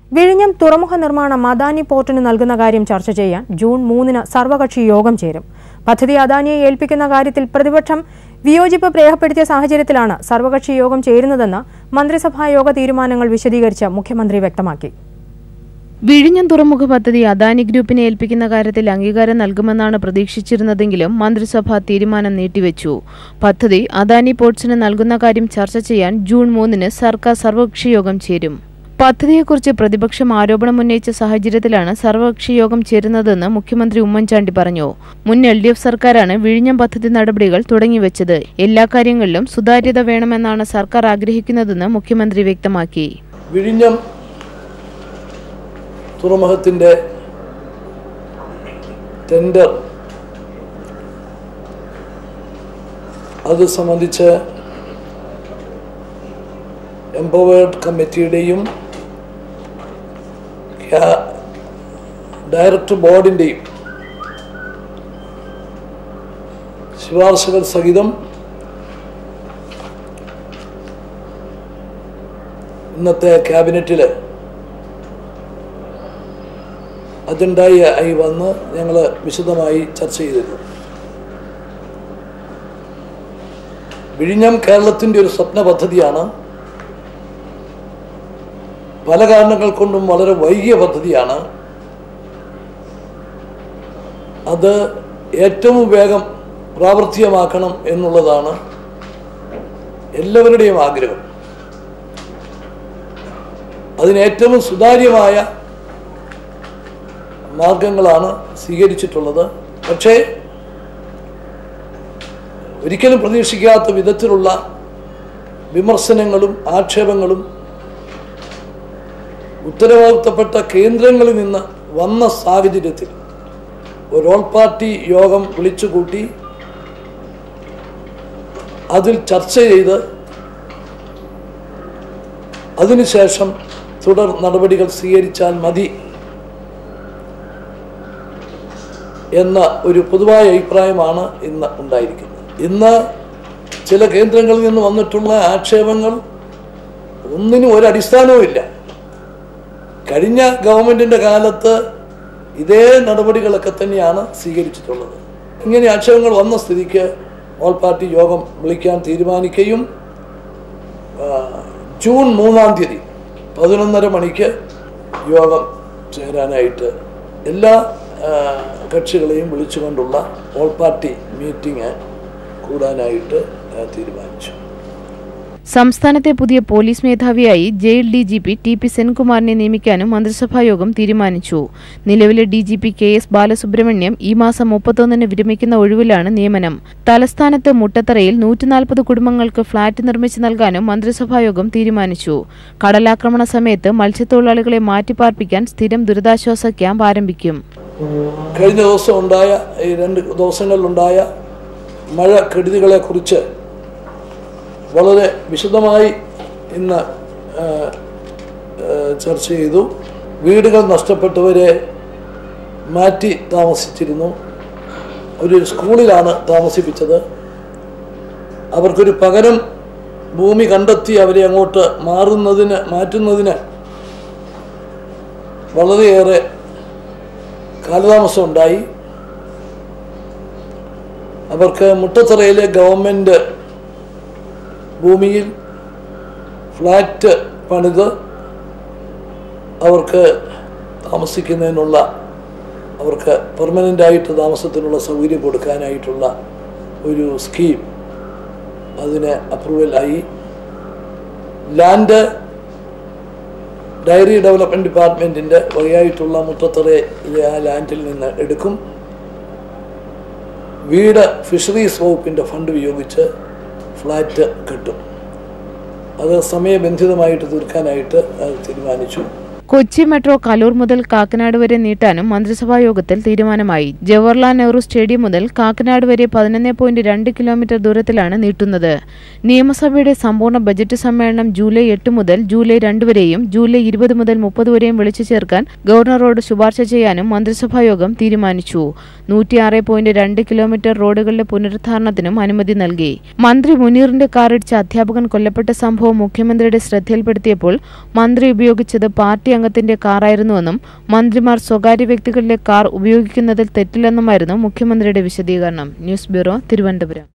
വിഴിഞ്ഞം തുറമുഖ നിർമ്മാണം അദാനി പോർട്ടിന് നൽകുന്ന കാര്യം ചർച്ച ചെയ്യാൻ ജൂൺ മൂന്നിന് സർവകക്ഷി യോഗം ചേരും പദ്ധതി അദാനിയെ ഏൽപ്പിക്കുന്ന കാര്യത്തിൽ പ്രതിപക്ഷം വിയോജിപ്പ് രേഖപ്പെടുത്തിയ സാഹചര്യത്തിലാണ് സർവകക്ഷി യോഗം ചേരുന്നതെന്ന് മന്ത്രിസഭാ യോഗ തീരുമാനങ്ങൾ വിശദീകരിച്ച് മുഖ്യമന്ത്രി വ്യക്തമാക്കി വിഴിഞ്ഞം തുറമുഖ പദ്ധതി അദാനി ഗ്രൂപ്പിനെ ഏൽപ്പിക്കുന്ന കാര്യത്തിൽ അംഗീകാരം നൽകുമെന്നാണ് പ്രതീക്ഷിച്ചിരുന്നതെങ്കിലും മന്ത്രിസഭ തീരുമാനം നീട്ടിവെച്ചു പദ്ധതി അദാനി പോർട്സിന് നൽകുന്ന കാര്യം ചർച്ച ചെയ്യാൻ ജൂൺ മൂന്നിന് സർക്കാർ സർവകക്ഷി യോഗം ചേരും പദ്ധതിയെക്കുറിച്ച് പ്രതിപക്ഷം ആരോപണം ഉന്നയിച്ച സാഹചര്യത്തിലാണ് സർവകക്ഷി യോഗം ചേരുന്നതെന്ന് മുഖ്യമന്ത്രി ഉമ്മൻചാണ്ടി പറഞ്ഞു മുൻ എൽ ഡി എഫ് സർക്കാരാണ് വിഴിഞ്ഞം പദ്ധതി നടപടികൾ തുടങ്ങിവെച്ചത് എല്ലാ കാര്യങ്ങളിലും സുതാര്യത വേണമെന്നാണ് സർക്കാർ ആഗ്രഹിക്കുന്നതെന്ന് മുഖ്യമന്ത്രി വ്യക്തമാക്കി വിഴിഞ്ഞം തുറമുഖത്തിൻ്റെ ടെൻഡർ അത് സംബന്ധിച്ച് എംപവേർഡ് കമ്മിറ്റിയുടെയും ക്യാ- ഡയറക്ടർ ബോർഡിൻ്റെയും ശുപാർശകൾ സഹിതം ഇന്നത്തെ ക്യാബിനറ്റിൽ അജണ്ടയായി ആയി വന്ന് ഞങ്ങൾ വിശദമായി ചർച്ച ചെയ്തിരുന്നു വിഴിഞ്ഞം കേരളത്തിൻ്റെ ഒരു സ്വപ്ന പദ്ധതിയാണ് പല കാരണങ്ങൾ കൊണ്ടും വളരെ വൈകിയ പദ്ധതിയാണ് അത് ഏറ്റവും വേഗം പ്രാവർത്തികമാക്കണം എന്നുള്ളതാണ് എല്ലാവരുടെയും ആഗ്രഹം അതിന് ഏറ്റവും സുതാര്യമായ മാർഗങ്ങളാണ് സ്വീകരിച്ചിട്ടുള്ളത് പക്ഷേ ഒരിക്കലും പ്രതീക്ഷിക്കാത്ത വിധത്തിലുള്ള വിമർശനങ്ങളും ആക്ഷേപങ്ങളും ഉത്തരവാദിത്തപ്പെട്ട കേന്ദ്രങ്ങളിൽ നിന്ന് വന്ന സാഹചര്യത്തിൽ ഒരു ഓൾ പാർട്ടി യോഗം വിളിച്ചുകൂട്ടി അതിൽ ചർച്ച ചെയ്ത് അതിനുശേഷം തുടർ നടപടികൾ സ്വീകരിച്ചാൽ മതി എന്ന ഒരു പൊതുവായ അഭിപ്രായമാണ് ഇന്ന് ഉണ്ടായിരിക്കുന്നത് ഇന്ന് ചില കേന്ദ്രങ്ങളിൽ നിന്ന് വന്നിട്ടുള്ള ആക്ഷേപങ്ങൾ ഒന്നിനും ഒരു അടിസ്ഥാനവും ഇല്ല കഴിഞ്ഞ ഗവൺമെന്റിന്റെ കാലത്ത് ഇതേ നടപടികളൊക്കെ തന്നെയാണ് സ്വീകരിച്ചിട്ടുള്ളത് ഇങ്ങനെ ആക്ഷേപങ്ങൾ വന്ന സ്ഥിതിക്ക് ഓൾ പാർട്ടി യോഗം വിളിക്കാൻ തീരുമാനിക്കുകയും ആ, ജൂൺ മൂന്നാം തീയതി പതിനൊന്നര മണിക്ക് യോഗം ചേരാനായിട്ട് എല്ലാ ആ, കക്ഷികളെയും വിളിച്ചുകൊണ്ടുള്ള ഓൾ പാർട്ടി മീറ്റിംഗ് കൂടാനായിട്ട് ആ, തീരുമാനിച്ചു സംസ്ഥാനത്തെ പുതിയ പോലീസ് മേധാവിയായി jail D G P T P സെൻകുമാറിനെ നിയമിക്കാനും മന്ത്രിസഭായോഗം തീരുമാനിച്ചു നിലവിലെ D G P K S Balasubramanyam ഈ മാസം മുപ്പത്തൊന്നിന് വിരമിക്കുന്ന ഒഴിവിലാണ് നിയമനം തലസ്ഥാനത്ത് മുട്ടത്തറയിൽ നൂറ്റിനാൽപ്പത് കുടുംബങ്ങൾക്ക് ഫ്ളാറ്റ് നിർമ്മിച്ചു നൽകാനും മന്ത്രിസഭായോഗം തീരുമാനിച്ചു കടലാക്രമണ സമയത്ത് മത്സ്യത്തൊഴിലാളികളെ മാറ്റിപ്പാർപ്പിക്കാൻ സ്ഥിരം ദുരിതാശ്വാസ ക്യാമ്പ് ആരംഭിക്കും കഴിഞ്ഞ ദിവസം ഉണ്ടായ ഈ രണ്ട് ദിവസങ്ങളിലുണ്ടായ മഴ കെടുതികളെക്കുറിച്ച് വളരെ വിശദമായി ഇന്ന് ആ, ആ, ചർച്ച ചെയ്തു വീടുകൾ നഷ്ടപ്പെട്ടവരെ മാറ്റി താമസിച്ചിരുന്നു ഒരു സ്കൂളിലാണ് താമസിപ്പിച്ചത് അവർക്കൊരു പകരം ഭൂമി കണ്ടെത്തി അവരെ അങ്ങോട്ട് മാറുന്നതിന് മാറ്റുന്നതിന് വളരെയേറെ കാലതാമസം ഉണ്ടായി അവർക്ക് മുട്ടത്തറയിലെ ഗവൺമെൻറ് ഭൂമിയിൽ ഫ്ലാറ്റ് പണിത് അവർക്ക് താമസിക്കുന്നതിനുള്ള അവർക്ക് പെർമനൻ്റായിട്ട് താമസത്തിനുള്ള സൗകര്യം കൊടുക്കാനായിട്ടുള്ള ഒരു സ്കീം അതിന് അപ്രൂവൽ ആയി ലാൻഡ് ഡയറി ഡെവലപ്മെൻറ്റ് ഡിപ്പാർട്ട്മെൻറ്റിൻ്റെ വകയായിട്ടുള്ള മുട്ടത്തറയിലെ ആ ലാൻഡിൽ നിന്ന് എടുക്കും വീട് ഫിഷറീസ് വകുപ്പിൻ്റെ ഫണ്ട് ഉപയോഗിച്ച് ഫ്ലാറ്റ് കിട്ടും അത് സമയബന്ധിതമായിട്ട് തീർക്കാനായിട്ട് അത് തീരുമാനിച്ചു കൊച്ചി മെട്രോ കലൂർ മുതൽ കാക്കനാട് വരെ നീട്ടാനും മന്ത്രിസഭാ യോഗത്തിൽ തീരുമാനമായി ജവഹർലാൽ നെഹ്റു സ്റ്റേഡിയം മുതൽ കാക്കനാട് വരെ പതിനൊന്ന് പോയിന്റ് രണ്ട് കിലോമീറ്റർ ദൂരത്തിലാണ് നീട്ടുന്നത് നിയമസഭയുടെ സമ്പൂർണ്ണ ബജറ്റ് സമ്മേളനം ജൂലൈ എട്ട് മുതൽ ജൂലൈ രണ്ട് വരെയും ജൂലൈ ഇരുപത് മുതൽ മുപ്പത് വരെയും വിളിച്ചു ചേർക്കാൻ ഗവർണറോട് ശുപാർശ ചെയ്യാനും മന്ത്രിസഭാ യോഗം തീരുമാനിച്ചു നൂറ്റിയാറ് പോയിന്റ് രണ്ട് കിലോമീറ്റർ റോഡുകളുടെ പുനരുദ്ധാരണത്തിനും അനുമതി നൽകി മന്ത്രി മുനീറിന്റെ കാറിടിച്ച് അധ്യാപകൻ കൊല്ലപ്പെട്ട സംഭവം മുഖ്യമന്ത്രിയുടെ ശ്രദ്ധയിൽപ്പെടുത്തിയപ്പോൾ മന്ത്രി ഉപയോഗിച്ചത് പാർട്ടി അംഗത്തിന്റെ കാറായിരുന്നുവെന്നും മന്ത്രിമാർ സ്വകാര്യ വ്യക്തികളിലെ കാർ ഉപയോഗിക്കുന്നതിൽ തെറ്റില്ലെന്നുമായിരുന്നു മുഖ്യമന്ത്രിയുടെ വിശദീകരണം ന്യൂസ് ബ്യൂറോ തിരുവനന്തപുരം